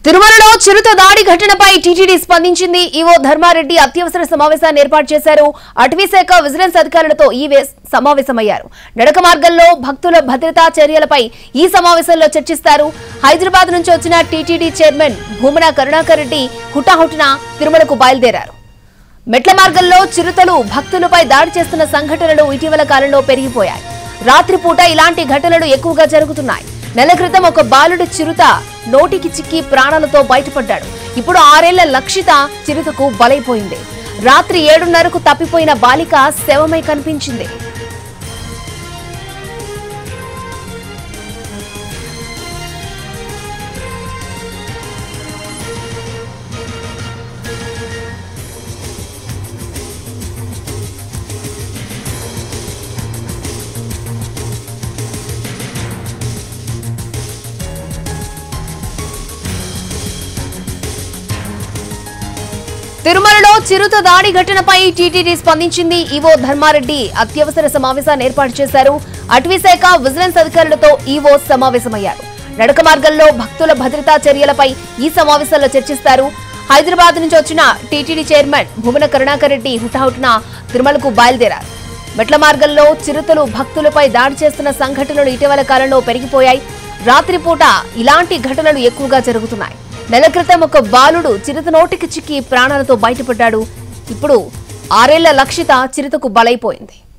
తిరుమలలో చిరుత దాడి ఘటనపై టీటీడీ స్పందించింది ఈవో ధర్మారెడ్డి అత్యవసర సమావేశాన్ని ఏర్పాటు చేశారు అటవీ శాఖ విజిలెన్స్ అధికారులతో ఈ వే- సమావేశమయ్యారు నడక మార్గంలో భక్తుల భద్రతా చర్యలపై ఈ సమావేశంలో చర్చిస్తారు హైదరాబాద్ నుంచి వచ్చిన టీటీడీ చైర్మన్ భూమన కరుణాకర్ రెడ్డి హుటాహుటిన తిరుమలకు బయలుదేరారు మెట్ల మార్గంలో చిరుతలు భక్తులపై దాడి చేస్తున్న సంఘటనలు ఇటీవల కాలంలో పెరిగిపోయాయి రాత్రిపూట ఇలాంటి ఘటనలు ఎక్కువగా జరుగుతున్నాయి నెల క్రితం ఒక బాలుడి చిరుత నోటికి చిక్కి ప్రాణాలతో బయటపడ్డాడు ఇప్పుడు ఆరేళ్ల లక్షిత చిరుతకు బలైపోయింది రాత్రి ఏడున్నరకు తప్పిపోయిన బాలిక శవమై కనిపించింది తిరుమలలో చిరుత దాడి ఘటనపై టీటీడీ స్పందించింది ఈవో ధర్మారెడ్డి అత్యవసర సమావేశాన్ని ఏర్పాటు చేశారు అటవీ శాఖ విజిలెన్స్ అధికారులతో ఈవో సమావేశమయ్యారు నడక మార్గంలో భక్తుల భద్రతా చర్యలపై ఈ సమావేశంలో చర్చిస్తారు హైదరాబాద్ నుంచి వచ్చిన టీటీడీ చైర్మన్ భువన కరుణాకర్ రెడ్డి హుటాహుటిన తిరుమలకు బయలుదేరారు మెట్ల మార్గంలో చిరుతలు భక్తులపై దాడి చేస్తున్న సంఘటనలు ఇటీవల కాలంలో పెరిగిపోయాయి రాత్రిపూట ఇలాంటి ఘటనలు ఎక్కువగా జరుగుతున్నాయి నెల క్రితం ఒక బాలుడు చిరుత నోటికి చిక్కి ప్రాణాలతో బయటపడ్డాడు ఇప్పుడు ఆరేళ్ల లక్షిత చిరుతకు బలైపోయింది